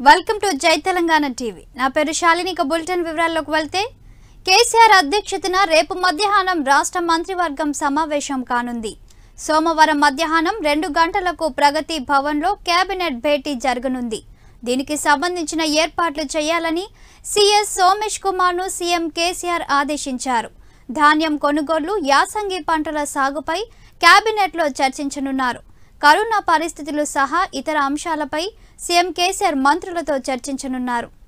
welcome to జై Telangana TV నా పేరు శాలిని ఇక బులెటిన్ వివరాల్లోకి వెళ్తే కేసీఆర్ అధ్యక్షతన రేపు మధ్యాహ్నం రాష్ట్ర మంత్రివర్గం సమావేశం కానుంది సోమవారం మధ్యాహ్నం రెండు గంటలకు ప్రగతి భవన్లో కేబినెట్ భేటీ జరగనుంది దీనికి సంబంధించిన ఏర్పాట్లు చేయాలని సీఎస్ సోమేష్ కుమార్ను సీఎం కేసీఆర్ ఆదేశించారు ధాన్యం కొనుగోళ్లు యాసంగి పంటల సాగుపై కేబినెట్లో చర్చించనున్నారు కరోనా పరిస్థితులు సహా ఇతర అంశాలపై సీఎం కేసీఆర్ మంత్రులతో చర్చించనున్నారు